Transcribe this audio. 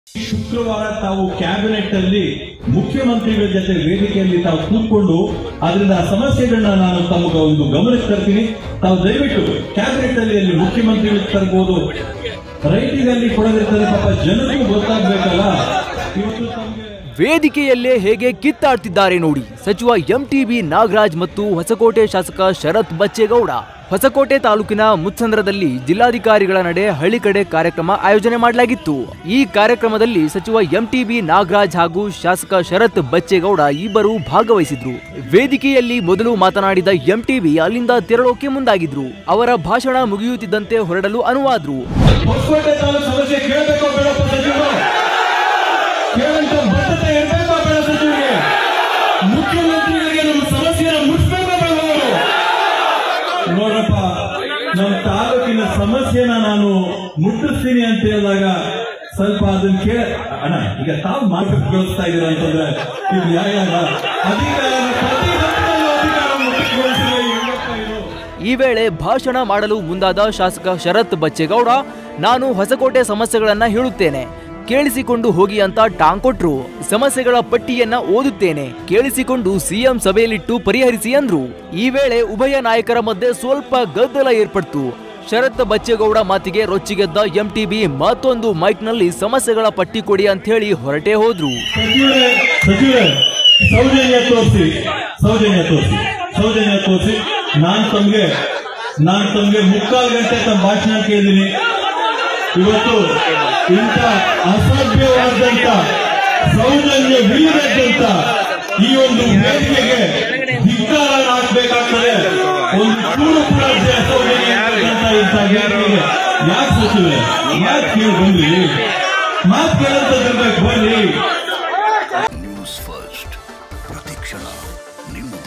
ಶುಕ್ರವಾರ ತಾವು ಕ್ಯಾಬಿನೆಟ್ ಅಲ್ಲಿ ಮುಖ್ಯಮಂತ್ರಿಗಳ ಜೊತೆ ವೇದಿಕೆಯಲ್ಲಿ ತಾವು ಕೂತ್ಕೊಂಡು ಅದರಿಂದ ಆ ಸಮಸ್ಯೆಗಳನ್ನ ನಾನು ತಮಗೆ ಒಂದು ಗಮನಕ್ಕೆ ತರ್ತೀನಿ ತಾವು ದಯವಿಟ್ಟು ಕ್ಯಾಬಿನೆಟ್ ಅಲ್ಲಿ ಅಲ್ಲಿ ಮುಖ್ಯಮಂತ್ರಿಗಳಿಗೆ ತರ್ಬೋದು ರೈಟಿಂಗಲ್ಲಿ ಕೊಡದಿರ್ತದೆ ಪಾಪ ಜನರಿಗೂ ಗೊತ್ತಾಗ್ಬೇಕಲ್ಲ ಇವತ್ತು ತಮಗೆ ವೇದಿಕೆಯಲ್ಲೇ ಹೇಗೆ ಕಿತ್ತಾಡ್ತಿದ್ದಾರೆ ನೋಡಿ ಸಚಿವ ಎಂಟಿಬಿ ನಾಗರಾಜ್ ಮತ್ತು ಹೊಸಕೋಟೆ ಶಾಸಕ ಶರತ್ ಬಚ್ಚೇಗೌಡ ಹೊಸಕೋಟೆ ತಾಲೂಕಿನ ಮುತ್ಸಂದ್ರದಲ್ಲಿ ಜಿಲ್ಲಾಧಿಕಾರಿಗಳ ನಡೆ ಹಳ್ಳಿ ಕಡೆ ಕಾರ್ಯಕ್ರಮ ಆಯೋಜನೆ ಮಾಡಲಾಗಿತ್ತು ಈ ಕಾರ್ಯಕ್ರಮದಲ್ಲಿ ಸಚಿವ ಎಂಟಿಬಿ ನಾಗರಾಜ್ ಹಾಗೂ ಶಾಸಕ ಶರತ್ ಬಚ್ಚೇಗೌಡ ಇಬ್ಬರು ಭಾಗವಹಿಸಿದ್ರು ವೇದಿಕೆಯಲ್ಲಿ ಮೊದಲು ಮಾತನಾಡಿದ ಎಂಟಿಬಿ ಅಲ್ಲಿಂದ ತೆರಳೋಕೆ ಮುಂದಾಗಿದ್ರು ಅವರ ಭಾಷಣ ಮುಗಿಯುತ್ತಿದ್ದಂತೆ ಹೊರಡಲು ಅನುವಾದ್ರು ಹೊಸಕೋಟೆ ತಾಲೂಕು ಸಮಸ್ಯೆ ಕೇಳಬೇಕೋ ಬೇಡಪ್ಪ ಸಚಿವರು ಕೇಳಂತ ಬದ್ಧತೆ ಇರಬೇಕೋ ಬೇಡ ಸಚಿವರಿಗೆ ಮುಖ್ಯಮಂತ್ರಿಗಳಿಗೆ ನಮ್ಮ ಸಮಸ್ಯೆನ ಮುಟ್ಬೇಕೋ ಬೇಡ ನೋಡ್ರಪ್ಪ ನಮ್ಮ ತಾಲೂಕಿನ ಸಮಸ್ಯೆನ ನಾನು ಮುಟ್ಟಿಸ್ತೀನಿ ಅಂತ ಹೇಳಿದಾಗ ಸ್ವಲ್ಪ ಅದನ್ನ ಕೇಳ ಅಣ್ಣ ಈಗ ತಾವು ಮಾರ್ಕೆಟ್ ಬೆಳೆಸ್ತಾ ಇದೀರ ಅಂತಂದ್ರೆ ಇದು ನ್ಯಾಯ ಅಲ್ಲ ಅಧಿಕಾರ ಪ್ರತಿ ಹಂತದಲ್ಲೂ ಅಧಿಕಾರ ಮುಟ್ಟಿಸ್ಕೊಳ್ತೀರಿ, ಹೆಂಗಪ್ಪ ಇದು? ಈ ವೇಳೆ ಭಾಷಣ ಮಾಡಲು ಮುಂದಾದ ಶಾಸಕ ಶರತ್ ಬಚ್ಚೇಗೌಡ ನಾನು ಹೊಸಕೋಟೆ ಸಮಸ್ಯೆಗಳನ್ನ ಹೇಳುತ್ತೇನೆ ಕೇಳಿಸಿಕೊಂಡು ಹೋಗಿ ಅಂತ ಟಾಂಗ್ ಕೊಟ್ರು ಸಮಸ್ಯೆಗಳ ಪಟ್ಟಿಯನ್ನ ಓದುತ್ತೇನೆ ಕೇಳಿಸಿಕೊಂಡು ಸಿಎಂ ಸಭೆಯಲ್ಲಿಟ್ಟು ಪರಿಹರಿಸಿ ಅಂದ್ರು ಈ ವೇಳೆ ಉಭಯ ನಾಯಕರ ಮಧ್ಯೆ ಸ್ವಲ್ಪ ಗದ್ದಲ ಏರ್ಪಡ್ತು ಶರತ್ ಬಚ್ಚೇಗೌಡ ಮಾತಿಗೆ ರೊಚ್ಚಿಗೆದ್ದ ಎಂಟಿಬಿ ಮತ್ತೊಂದು ಮೈಕ್ನಲ್ಲಿ ಸಮಸ್ಯೆಗಳ ಪಟ್ಟಿ ಕೊಡಿ ಅಂತ ಹೇಳಿ ಹೊರಟೇ ಹೋದ್ರು ಸಚಿವರೇ ಸಚಿವರೇ ಸೌಜನ್ಯ ತೋರಿಸಿ ಸೌಜನ್ಯ ತೋರಿಸಿ ಸೌಜನ್ಯ ತೋರಿಸಿ ನಾನ್ ತಮ್ಗೆ ನಾನ್ ತಮ್ಗೆ ಮುಕ್ಕಾಲು ಗಂಟೆ ತಮ್ಮ ಭಾಷಣ ಕೇಳಿದೀನಿ ಇವತ್ತು ಇಂಥ ಅಸಭ್ಯವಾದಂತ ಸೌಜನ್ಯ ವಿಲ್ಲದಂತ ಈ ಒಂದು ವೇದಿಕೆಗೆ ಧಿಕ್ಕಾರ ಹಾಕ್ಬೇಕಾಗ್ತದೆ ಒಂದು ಚೂರು ಕೂಡ ಸೌಜನ್ಯ ಇಲ್ಲದಂತ ಇಂಥ ವೇದಿಕೆಗೆ ಯಾಕೆ ಸಚಿವರೇ ಯಾಕೆ ಕೇಳಿ ಬಂದ್ರಿ ಮಾತು ಕೇಳಂತ ಬರ್ಬೇಕು ಬರ್ರಿ ನ್ಯೂಸ್ ಫಸ್ಟ್ ಪ್ರತಿಕ್ಷಣ ನಿಮ್ಮ